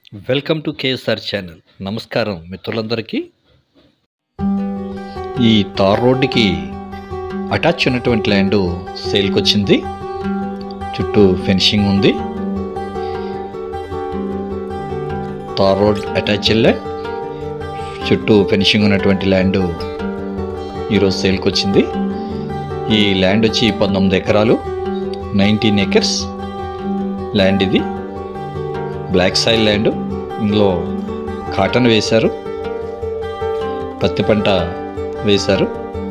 welcome to KSR channel నమస్కారం మిత్రులందరికీ ఈ తార్ రోడ్డుకి అటాచ్ ఉన్నటువంటి ల్యాండ్ సేల్కి వచ్చింది చుట్టూ ఫెన్సింగ్ ఉంది తార్ రోడ్ అటాచ్ ల్యాండ్ చుట్టూ ఫెన్సింగ్ ఉన్నటువంటి ల్యాండ్ ఈరోజు సేల్కి వచ్చింది ఈ ల్యాండ్ వచ్చి పంతొమ్మిది ఎకరాలు నైన్టీన్ ఎకర్స్ ల్యాండ్ ఇది బ్లాక్ సాయిల్ ల్యాండ్ ఇందులో కాటన్ వేశారు పత్తి పంట వేశారు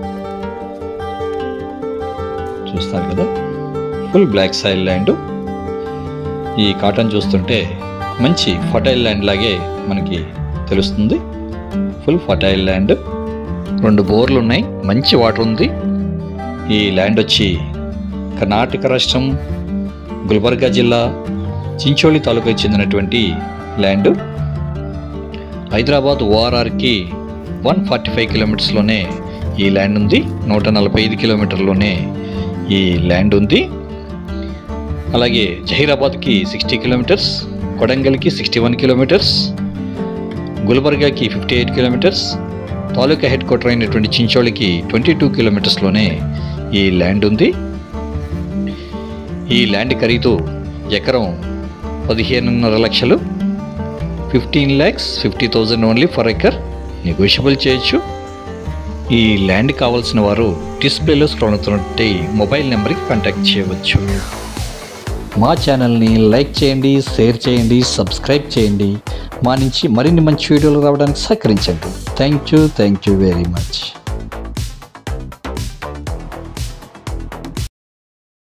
చూస్తారు కదా ఫుల్ బ్లాక్ సాయిల్ ల్యాండ్ ఈ కాటన్ చూస్తుంటే మంచి ఫర్టైల్ ల్యాండ్ లాగే మనకి తెలుస్తుంది ఫుల్ ఫర్టైల్ ల్యాండ్ రెండు బోర్లు ఉన్నాయి మంచి వాటర్ ఉంది ఈ ల్యాండ్ వచ్చి కర్ణాటక రాష్ట్రం గుల్బర్గా జిల్లా చించోళి తాలూకాకి చెందినటువంటి ల్యాండ్ హైదరాబాద్ ఓఆర్ఆర్కి వన్ ఫార్టీ ఫైవ్ కిలోమీటర్స్లోనే ఈ ల్యాండ్ ఉంది నూట నలభై ఐదు కిలోమీటర్లోనే ఈ ల్యాండ్ ఉంది అలాగే జహీరాబాద్కి సిక్స్టీ కిలోమీటర్స్ కొడంగల్కి సిక్స్టీ వన్ కిలోమీటర్స్ గుల్బర్గాకి ఫిఫ్టీ ఎయిట్ కిలోమీటర్స్ తాలూకా హెడ్ క్వార్టర్ అయినటువంటి చించోళికి ట్వంటీ టూ కిలోమీటర్స్లోనే ఈ ల్యాండ్ ఉంది ఈ ల్యాండ్ ఖరీదు ఎకరం పదిహేనున్నర లక్షలు fifteen lakhs fifty thousand only for acre negotiable చేయొచ్చు ఈ ల్యాండ్ కావాల్సిన వారు డిస్ప్లేలో స్క్రోల్ అవుతున్నట్టు మొబైల్ నెంబర్కి కాంటాక్ట్ చేయవచ్చు మా ఛానల్ని లైక్ చేయండి షేర్ చేయండి సబ్స్క్రైబ్ చేయండి మా నుంచి మరిన్ని మంచి వీడియోలు రావడానికి సహకరించండి thank you thank you very much